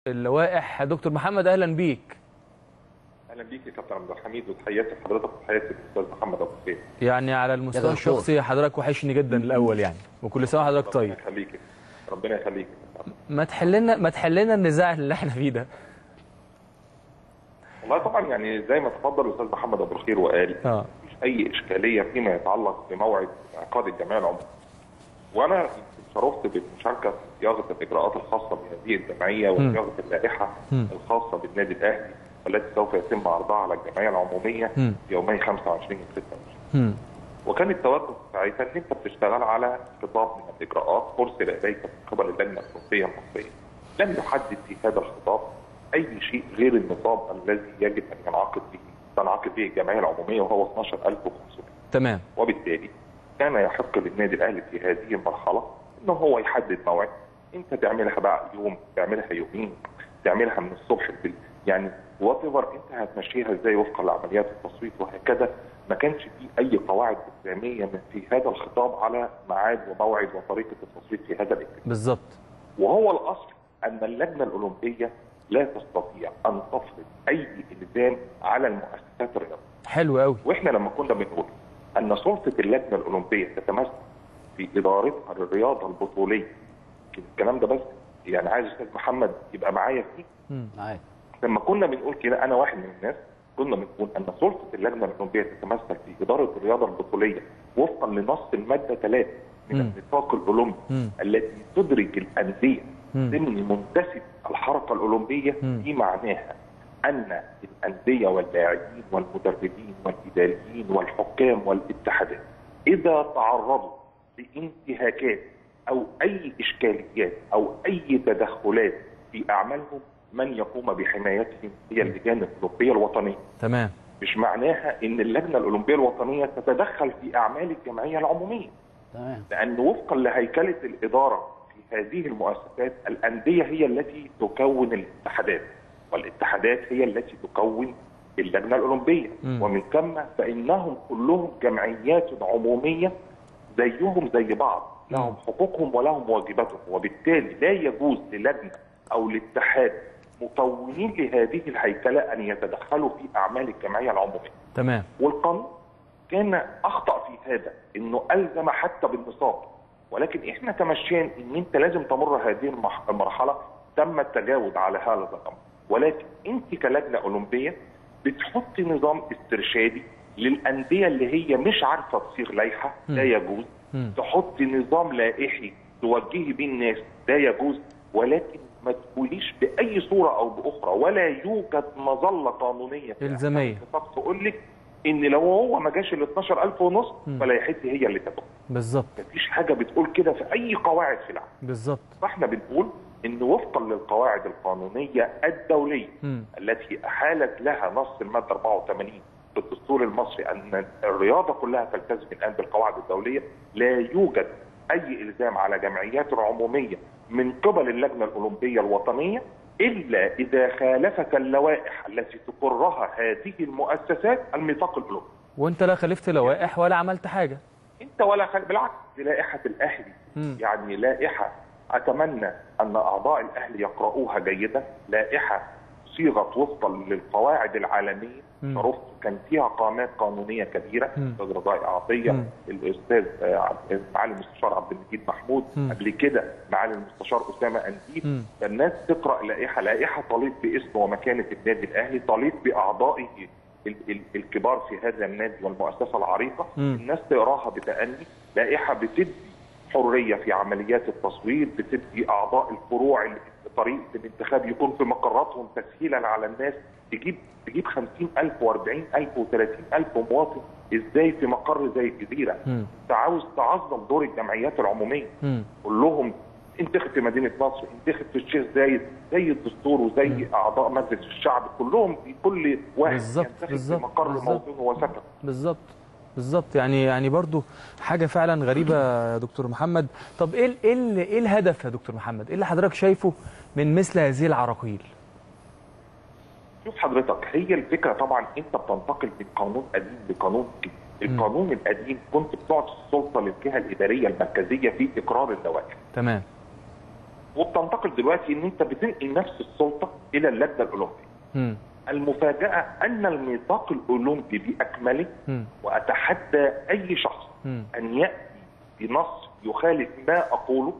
اللوائح دكتور محمد اهلا بيك اهلا بيك يا كابتن عبد الحميد وتحياتي لحضرتك وتحياتي للاستاذ محمد ابو خير يعني على يا المستوى دكتور. الشخصي حضرتك وحشني جدا الاول يعني وكل سنه وحضرتك طيب ربنا يخليك ربنا يخليك ما تحل لنا ما تحل لنا النزاع اللي احنا فيه ده والله طبعا يعني زي ما تفضل الاستاذ محمد ابو الخير وقال اه مفيش اي اشكاليه فيما يتعلق بموعد انعقاد الجمعيه العموميه وانا شرفت بالمشاركه في صياغه الاجراءات الخاصه بهذه الجمعيه وصياغه اللائحه مم. الخاصه بالنادي الاهلي والتي سوف يتم عرضها على الجمعيه العموميه مم. يومي 25 و 26 هم. وكان التوجه ساعتها ان انت بتشتغل على خطاب من الاجراءات ارسل اليك من قبل اللجنه الاوروبيه المصريه. لم يحدد في هذا الخطاب اي شيء غير النظام الذي يجب ان ينعقد به تنعقد به الجمعيه العموميه وهو 12500 تمام وبالتالي كان يحق للنادي الاهلي في هذه المرحله ان هو يحدد موعد انت تعملها بقى يوم تعملها يومين تعملها من الصبح بال... يعني وات انت هتمشيها ازاي وفقا لعمليات التصويت وهكذا ما كانش في اي قواعد اسلاميه من في هذا الخطاب على ميعاد وموعد وطريقه التصويت في هذا الاتجاه بالظبط وهو الاصل ان اللجنه الاولمبيه لا تستطيع ان تفرض اي الزام على المؤسسات الرياضيه حلو قوي واحنا لما كنا بنقول ان سلطه اللجنه الاولمبيه تتمثل في ادارتها للرياضه البطوليه الكلام ده بس يعني عايز استاذ محمد يبقى معايا فيه معاك لما كنا بنقول كده انا واحد من الناس كنا بنقول ان سلطه اللجنه الاولمبيه تتمثل في اداره الرياضه البطوليه وفقا لنص الماده 3 من مم. الاتفاق الاولمبي مم. التي تدرج الانديه مم. ضمن منتسب الحركه الاولمبيه مم. دي معناها ان الانديه واللاعبين والمدربين والاداريين والحكام والاتحادات اذا تعرضوا لانتهاكات او اي اشكاليات او اي تدخلات في اعمالهم من يقوم بحمايتهم هي اللجان الاولمبيه الوطنيه تمام مش معناها ان اللجنه الاولمبيه الوطنيه تتدخل في اعمال الجمعيه العموميه تمام لأن وفقا لهيكلة الإدارة في هذه المؤسسات الأندية هي التي تكون الاتحادات والاتحادات هي التي تكون اللجنة الأولمبية مم. ومن ثم فإنهم كلهم جمعيات عمومية زيهم زي بعض لهم حقوقهم ولهم واجباتهم وبالتالي لا يجوز للجنة أو لاتحاد مكونين لهذه الهيكلة أن يتدخلوا في أعمال الجمعية العمومية تمام والقانون كان اخطا في هذا انه الزم حتى بالنصاب ولكن احنا تمشينا ان انت لازم تمر هذه المح- المرحله تم التجاوز على هذا الامر ولكن انت كلجنه اولمبيه بتحط نظام استرشادي للانديه اللي هي مش عارفه تصيغ لائحه لا يجوز مم. تحط نظام لائحي توجهي بيه الناس ده يجوز ولكن ما تقوليش باي صوره او باخرى ولا يوجد مظله قانونيه في إلزامية. الاتفاق تقول لك ان لو هو ما جاش ال 12000 ونص مم. فلائحتي هي اللي تدخل بالظبط مفيش حاجه بتقول كده في اي قواعد في العالم بالظبط فاحنا بنقول ان وفقا للقواعد القانونيه الدوليه مم. التي احالت لها نص الماده 84 في الدستور المصري ان الرياضه كلها تلتزم الان بالقواعد الدوليه لا يوجد اي الزام على جمعيات عموميه من قبل اللجنه الاولمبيه الوطنيه الا اذا خالفت اللوائح التي تقرها هذه المؤسسات الميثاق الاولمبي وانت لا خالفت لوائح ولا عملت حاجه انت ولا خل... بالعكس دي لائحه الاهلي مم. يعني لائحه اتمنى ان اعضاء الاهلي يقرؤوها جيدا لائحه صيغت وفقا للقواعد العالميه مم. شرفت كان فيها قامات قانونيه كبيره مم. الاستاذ رضاء عطيه مم. الاستاذ آه، عبد- معالي المستشار عبد المجيد محمود مم. قبل كده معالي المستشار اسامه مم. انديب فالناس تقرا لائحه لائحه تليق باسم ومكانه النادي الاهلي تليق باعضائه ال- ال- الكبار في هذا النادي والمؤسسه العريقه مم. الناس تقراها بتأني لائحه بتدي حريه في عمليات التصويت بتدي اعضاء الفروع اللي في طريقه الانتخاب يكون في مقراتهم تسهيلا على الناس تجيب تجيب 50000 و40000 و30000 مواطن ازاي في مقر زي الجزيره مم. انت عاوز تعظم دور الجمعيات العموميه مم. قول لهم انتخب في مدينه نصر انتخب في الشيخ زايد زي الدستور وزي اعضاء مجلس الشعب كلهم في كل واحد بالظبط، ينتخب في بالظبط، مقر بالظبط. موطنه وسكن بالظبط بالظبط يعني يعني برضو حاجه فعلا غريبه يا دكتور محمد طب ايه ال- ايه ال- ايه الهدف يا دكتور محمد ايه اللي حضرتك شايفه من مثل هذه العراقيل شوف حضرتك هي الفكره طبعا انت بتنتقل من قانون قديم لقانون جديد القانون القديم كنت بتعطي السلطه للجهه الاداريه المركزيه في اقرار اللوائح تمام وبتنتقل دلوقتي ان انت بتنقل نفس السلطه الى اللجنه الاولمبيه مم. المفاجاه ان الميثاق الاولمبي باكمله مم. واتحدى اي شخص مم. ان ياتي بنص يخالف ما اقوله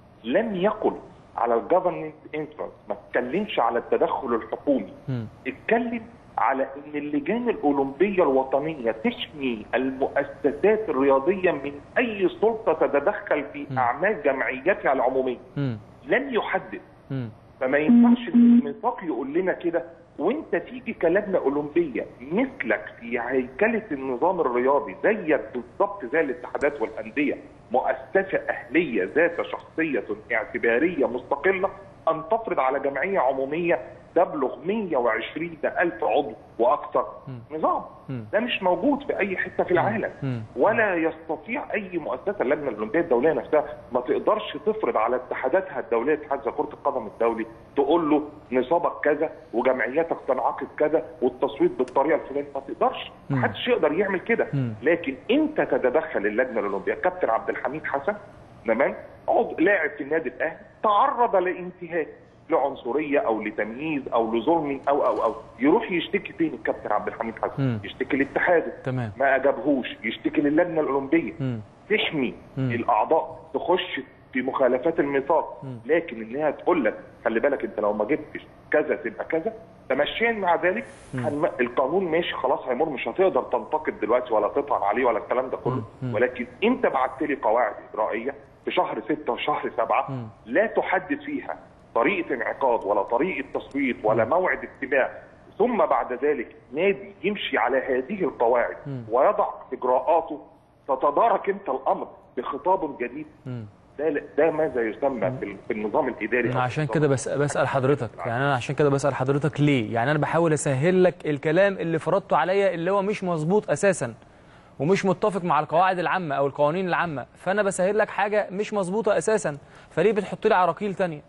لم يقل على الجفرمنت انفلونس ما اتكلمش على التدخل الحكومي مم. اتكلم على ان اللجان الاولمبيه الوطنيه تحمي المؤسسات الرياضيه من اي سلطه تتدخل في اعمال جمعيتها العموميه مم. لم يحدد مم. فما ينفعش الميثاق يقول لنا كده وانت تيجي كلجنه اولمبيه مثلك في هيكله النظام الرياضي زيك بالظبط زي الاتحادات والانديه مؤسسه اهليه ذات شخصيه اعتباريه مستقله ان تفرض على جمعيه عموميه تبلغ 120 ألف عضو وأكثر نظام مم. ده مش موجود في أي حتة في العالم مم. ولا يستطيع أي مؤسسة اللجنة الأولمبية الدولية نفسها ما تقدرش تفرض على اتحاداتها الدولية اتحاد زي كرة القدم الدولي تقول له نصابك كذا وجمعياتك تنعقد كذا والتصويت بالطريقة الفلانية ما تقدرش مم. محدش يقدر يعمل كده مم. لكن انت تتدخل اللجنة الأولمبية كابتن عبد الحميد حسن تمام عضو لاعب في النادي الأهلي تعرض لانتهاك لعنصريه او لتمييز او لظلم او او او يروح يشتكي فين الكابتن عبد الحميد مم. حسن يشتكي لاتحاده تمام ما اجابهوش يشتكي للجنه الاولمبيه مم. تحمي مم. الاعضاء تخش في مخالفات الميثاق مم. لكن انها تقول لك خلي بالك انت لو ما جبتش كذا تبقى كذا تمشيا مع ذلك هنم... القانون ماشي خلاص هيمر مش هتقدر تنتقد دلوقتي ولا تطعن عليه ولا الكلام ده كله مم. ولكن انت بعت لي قواعد اجرائيه في شهر ستة وشهر سبعة مم. لا تحدد فيها طريقه انعقاد ولا طريقه تصويت ولا موعد اجتماع ثم بعد ذلك نادي يمشي على هذه القواعد مم. ويضع اجراءاته تتدارك انت الامر بخطاب جديد مم. ده ده ماذا يسمى في ال- في النظام الاداري انا أو عشان في كده بس بسال حضرتك يعني انا عشان كده بسال حضرتك ليه يعني انا بحاول اسهل لك الكلام اللي فرضته عليا اللي هو مش مظبوط اساسا ومش متفق مع القواعد العامه او القوانين العامه فانا بسهل لك حاجه مش مظبوطه اساسا فليه بتحط لي عراقيل تانية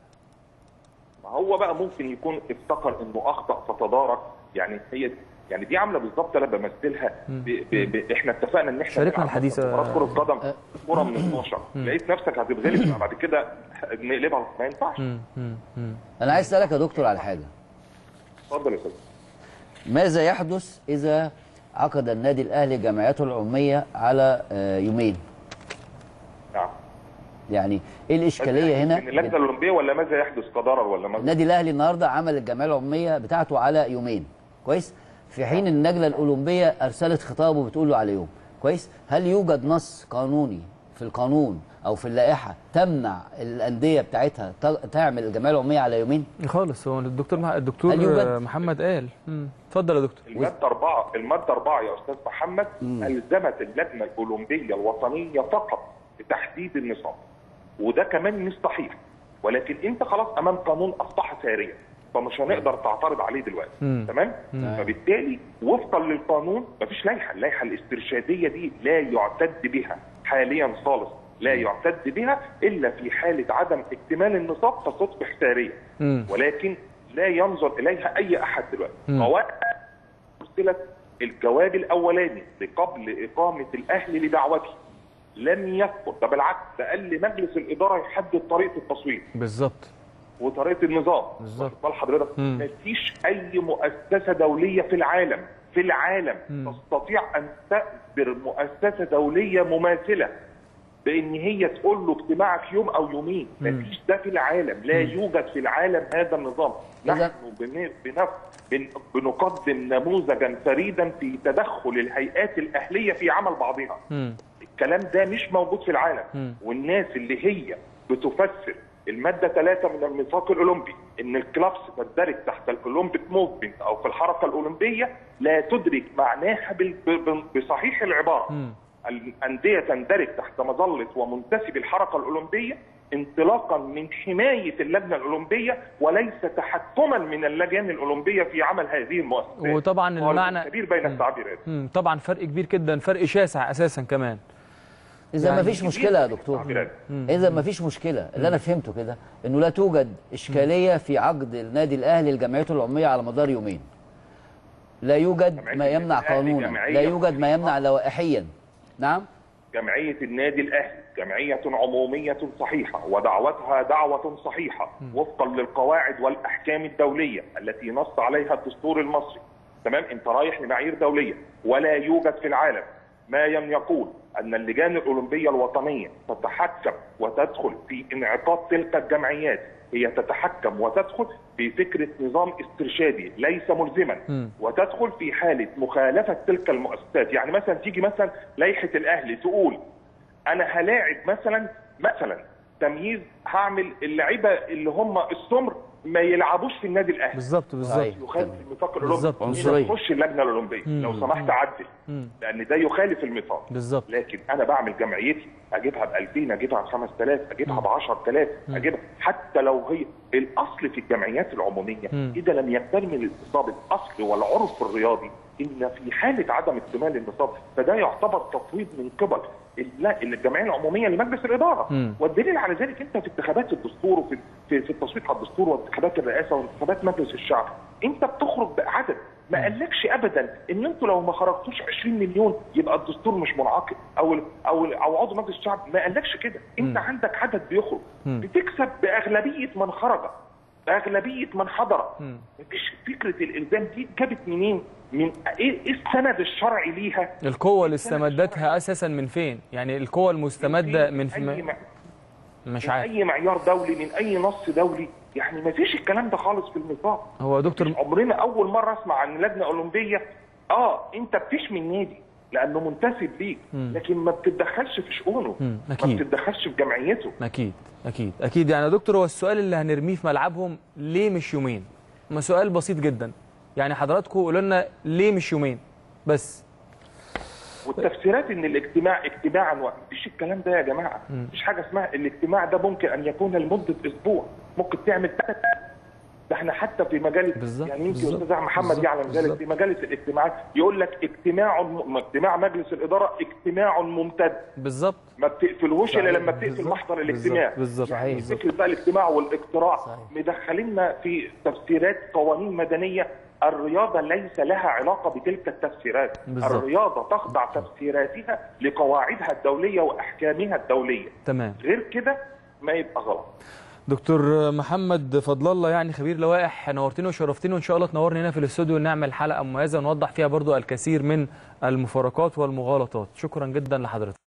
ما هو بقى ممكن يكون افتكر انه اخطا فتدارك يعني هي يعني دي عامله بالظبط انا بمثلها ب... ب... ب... احنا اتفقنا ان احنا شاركنا نلعب الحديث، مباراة آه، كره قدم كره من 12 لقيت نفسك هتتغلب بعد كده نقلبها ما ينفعش مم. مم. مم. انا عايز اسالك يا دكتور على حاجه اتفضل يا استاذ ماذا يحدث اذا عقد النادي الاهلي جمعيته العموميه على آه، يومين نعم يعني ايه الاشكاليه هنا من اللجنه الاولمبيه ولا ماذا يحدث كضرر ولا ماذا النادي الاهلي النهارده عمل الجمعيه العموميه بتاعته على يومين كويس في حين ان اللجنه الاولمبيه ارسلت خطاب وبتقول له على يوم كويس هل يوجد نص قانوني في القانون او في اللائحه تمنع الانديه بتاعتها ت- تعمل الجمعيه العموميه على يومين خالص هو الدكتور مح... الدكتور هل يوجد؟ آه، محمد قال مم. اتفضل يا دكتور الماده أربعة الماده أربعة يا استاذ محمد الزمت اللجنه الاولمبيه الوطنيه فقط بتحديد النظام وده كمان مش صحيح ولكن انت خلاص امام قانون اصبح ساريا فمش هنقدر تعترض عليه دلوقتي مم. تمام فبالتالي وفقا للقانون مفيش لائحه اللائحه الاسترشاديه دي لا يعتد بها حاليا خالص لا يعتد بها الا في حاله عدم اكتمال النصاب فتصبح ساريه مم. ولكن لا ينظر اليها اي احد دلوقتي مم. سواء ارسلت الجواب الاولاني لقبل اقامه الاهلي لدعوته لم يذكر ده بالعكس ده قال لمجلس الاداره يحدد طريقه التصويت بالظبط وطريقه النظام بالظبط. واخد بال حضرتك مم. مفيش اي مؤسسه دوليه في العالم في العالم مم. تستطيع ان تجبر مؤسسه دوليه مماثله بان هي تقول له اجتماعك يوم او يومين مفيش ده في العالم لا يوجد في العالم هذا النظام إذا- نحن بن- بنف... بن... بنقدم نموذجا فريدا في تدخل الهيئات الاهليه في عمل بعضها مم. الكلام ده مش موجود في العالم مم. والناس اللي هي بتفسر المادة ثلاثة من الميثاق الأولمبي إن الكلابس تندرج تحت الأولمبيك موفمنت أو في الحركة الأولمبية لا تدرك معناها بال- ب- بصحيح العبارة مم. الأندية تندرج تحت مظلة ومنتسب الحركة الأولمبية انطلاقا من حماية اللجنة الأولمبية وليس تحكما من اللجان الأولمبية في عمل هذه المؤسسات وطبعا هو المعنى- كبير بين التعبيرات مم. طبعا فرق كبير جدا فرق شاسع اساسا كمان اذا يعني ما فيش مشكله يا دكتور تعبيرات. اذا ما فيش مشكله اللي انا فهمته كده انه لا توجد اشكاليه في عقد النادي الاهلي لجمعيته العموميه على مدار يومين لا يوجد جمعية ما يمنع الأهلي قانونا جمعية لا يوجد ما يمنع لوائحيا نعم جمعيه النادي الاهلي جمعيه عموميه صحيحه ودعوتها دعوه صحيحه وفقا للقواعد والاحكام الدوليه التي نص عليها الدستور المصري تمام انت رايح لمعايير دوليه ولا يوجد في العالم ما ين يقول ان اللجان الاولمبيه الوطنيه تتحكم وتدخل في انعقاد تلك الجمعيات هي تتحكم وتدخل في فكره نظام استرشادي ليس ملزما م. وتدخل في حاله مخالفه تلك المؤسسات يعني مثلا تيجي مثلا لائحه الاهلي تقول انا هلاعب مثلا مثلا تمييز هعمل اللعيبه اللي هم السمر ما يلعبوش في النادي الاهلي بالظبط بالظبط صحيح. يخالف الميثاق الاولمبي بالظبط. عنصرية. تخش اللجنه الاولمبيه لو سمحت عدل لان ده يخالف الميثاق بالظبط لكن انا بعمل جمعيتي اجيبها ب 2000 اجيبها ب 5000 اجيبها ب 10000 اجيبها حتى لو هي الاصل في الجمعيات العموميه اذا لم يكتمل النصاب الاصل والعرف الرياضي ان في حاله عدم اكتمال النصاب فده يعتبر تفويض من قبل لا الجمعيه العموميه لمجلس الاداره مم. والدليل على ذلك انت في انتخابات الدستور وفي في, في التصويت على الدستور وانتخابات الرئاسه وانتخابات مجلس الشعب انت بتخرج بعدد ما قالكش ابدا ان انتوا لو ما خرجتوش 20 مليون يبقى الدستور مش منعقد او او او عضو مجلس الشعب ما قالكش كده انت عندك عدد بيخرج بتكسب باغلبيه من خرج باغلبيه من حضر مفيش فكره الالزام دي جابت منين من ايه إيه السند الشرعي ليها القوة اللي استمدتها أساسا من فين؟ يعني القوة المستمدة من أي في مع- مش من عارف اي معيار دولي من اي نص دولي يعني ما فيش الكلام ده خالص في الميثاق هو يا دكتور عمرنا اول مره اسمع عن لجنه اولمبيه اه انت بتشمي النادي لانه منتسب ليك لكن ما بتتدخلش في شؤونه مم، ما أكيد. بتتدخلش في جمعيته أكيد أكيد أكيد يعني يا دكتور هو السؤال اللي هنرميه في ملعبهم ليه مش يومين؟ ما سؤال بسيط جدا يعني حضراتكم قولوا لنا ليه مش يومين؟ بس والتفسيرات ان الاجتماع اجتماعا و- مفيش الكلام ده يا جماعه مفيش حاجه اسمها الاجتماع ده ممكن ان يكون لمده اسبوع ممكن تعمل ثلاث ده احنا حتى في مجال بالظبط، يعني يمكن بالظبط، استاذ محمد بالظبط، يعلم ذلك بالظبط. في مجالس الاجتماعات يقول لك اجتماع م- اجتماع مجلس الاداره اجتماع ممتد بالظبط ما بتقفلوش الا صحيح، لما بتقفل بالظبط، محضر الاجتماع بالظبط يعني بالظبط. فكره بقى الاجتماع والاقتراع صحيح. مدخليننا في تفسيرات قوانين مدنيه الرياضه ليس لها علاقه بتلك التفسيرات بالظبط. الرياضه تخضع تفسيراتها لقواعدها الدوليه واحكامها الدوليه تمام غير كده ما يبقى غلط دكتور محمد فضل الله يعني خبير لوائح نورتني وشرفتني وان شاء الله تنورني هنا في الاستوديو ونعمل حلقه مميزه ونوضح فيها برضو الكثير من المفارقات والمغالطات شكرا جدا لحضرتك